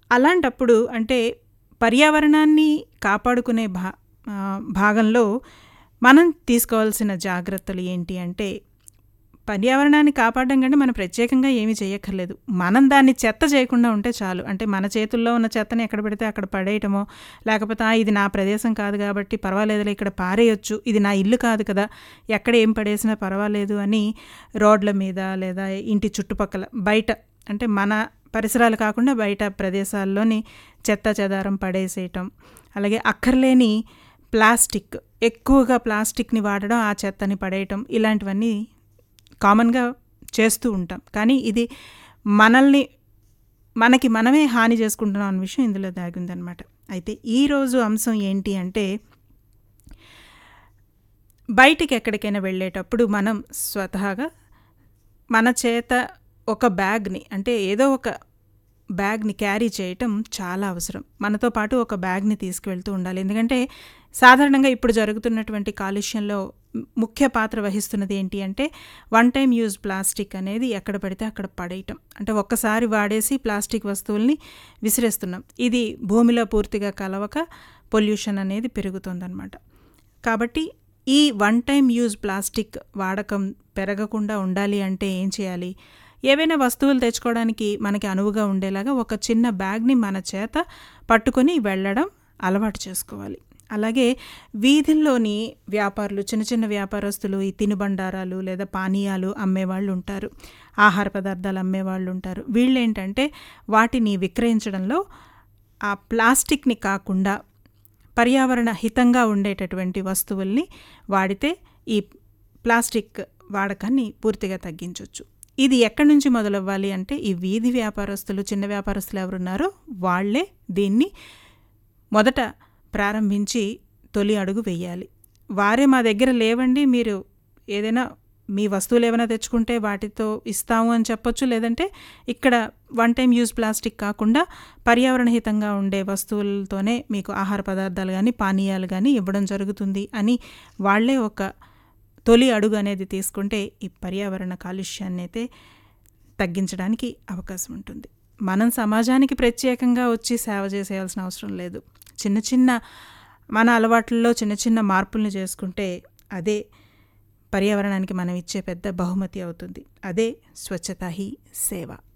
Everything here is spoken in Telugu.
అలాంటప్పుడు అంటే పర్యావరణాన్ని కాపాడుకునే భా ఆ, భాగంలో మనం తీసుకోవాల్సిన జాగ్రత్తలు ఏంటి అంటే పర్యావరణాన్ని కాపాడడం కంటే మనం ప్రత్యేకంగా ఏమీ చేయక్కర్లేదు మనం దాన్ని చెత్త చేయకుండా ఉంటే చాలు అంటే మన చేతుల్లో ఉన్న చెత్తని ఎక్కడ పెడితే అక్కడ పడేయటమో లేకపోతే "ఆ, ఇది నా ప్రదేశం కాదు కాబట్టి పర్వాలేదులే ఇక్కడ పారేయొచ్చు ఇది నా ఇల్లు కాదు కదా ఎక్కడ ఏం పడేసినా పర్వాలేదు అని రోడ్ల మీద లేదా ఇంటి చుట్టుపక్కల బయట అంటే మన పరిసరాలు కాకుండా బయట ప్రదేశాల్లోని చెత్త చెదారం పడేసేయటం అలాగే అక్కర్లేని ప్లాస్టిక్ ఎక్కువగా ప్లాస్టిక్ని వాడడం ఆ చెత్తని పడేయటం ఇలాంటివన్నీ కామన్గా చేస్తూ ఉంటాం కానీ ఇది మనల్ని మనకి మనమే హాని చేసుకుంటున్నాం అన్న విషయం ఇందులో దాగిందనమాట అయితే ఈరోజు అంశం ఏంటి అంటే బయటికి ఎక్కడికైనా వెళ్ళేటప్పుడు మనం స్వతహాగా మన చేత ఒక బ్యాగ్ని అంటే ఏదో ఒక బ్యాగ్ని క్యారీ చేయటం చాలా అవసరం మనతో పాటు ఒక బ్యాగ్ని తీసుకువెళ్తూ ఉండాలి ఎందుకంటే సాధారణంగా ఇప్పుడు జరుగుతున్నటువంటి కాలుష్యంలో మ్- ముఖ్య పాత్ర వహిస్తున్నది ఏంటి అంటే వన్ టైం యూజ్ ప్లాస్టిక్ అనేది ఎక్కడ పడితే అక్కడ పడేయటం అంటే ఒక్కసారి వాడేసి ప్లాస్టిక్ వస్తువుల్ని విసిరేస్తున్నాం ఇది భూమిలో పూర్తిగా కలవక పొల్యూషన్ అనేది పెరుగుతుందన్నమాట కాబట్టి ఈ వన్ టైం యూజ్ ప్లాస్టిక్ వాడకం పెరగకుండా ఉండాలి అంటే ఏం చేయాలి ఏవైనా వస్తువులు తెచ్చుకోవడానికి మనకి అనువుగా ఉండేలాగా ఒక చిన్న బ్యాగ్ని మన చేత పట్టుకొని వెళ్ళడం అలవాటు చేసుకోవాలి అలాగే వీధుల్లోని వ్యాపారులు చిన్న చిన్న వ్యాపారస్తులు ఈ తినుబండారాలు లేదా పానీయాలు అమ్మేవాళ్ళు ఉంటారు ఆహార పదార్థాలు అమ్మేవాళ్ళు ఉంటారు వీళ్ళు ఏంటంటే వాటిని విక్రయించడంలో ఆ ప్లాస్టిక్ని కాకుండా పర్యావరణ హితంగా ఉండేటటువంటి వస్తువుల్ని వాడితే ఈ ప్లాస్టిక్ వాడకాన్ని పూర్తిగా తగ్గించవచ్చు ఇది ఎక్కడి నుంచి మొదలవ్వాలి అంటే ఈ వీధి వ్యాపారస్తులు చిన్న వ్యాపారస్తులు ఎవరున్నారో వాళ్ళే దీన్ని మొదట ప్రారంభించి తొలి అడుగు వెయ్యాలి వారే మా దగ్గర లేవండి మీరు ఏదైనా మీ వస్తువులు ఏమైనా తెచ్చుకుంటే వాటితో ఇస్తాము అని చెప్పొచ్చు లేదంటే ఇక్కడ వన్ టైం యూజ్ ప్లాస్టిక్ కాకుండా పర్యావరణ హితంగా ఉండే వస్తువులతోనే మీకు ఆహార పదార్థాలు కానీ పానీయాలు కానీ ఇవ్వడం జరుగుతుంది అని వాళ్ళే ఒక తొలి అడుగు అనేది తీసుకుంటే ఈ పర్యావరణ కాలుష్యాన్ని అయితే తగ్గించడానికి అవకాశం ఉంటుంది మనం సమాజానికి ప్రత్యేకంగా వచ్చి సేవ చేసేయాల్సిన అవసరం లేదు చిన్న చిన్న మన అలవాట్లలో చిన్న చిన్న మార్పుల్ని చేసుకుంటే అదే పర్యావరణానికి మనం ఇచ్చే పెద్ద బహుమతి అవుతుంది అదే స్వచ్ఛత హీ సేవ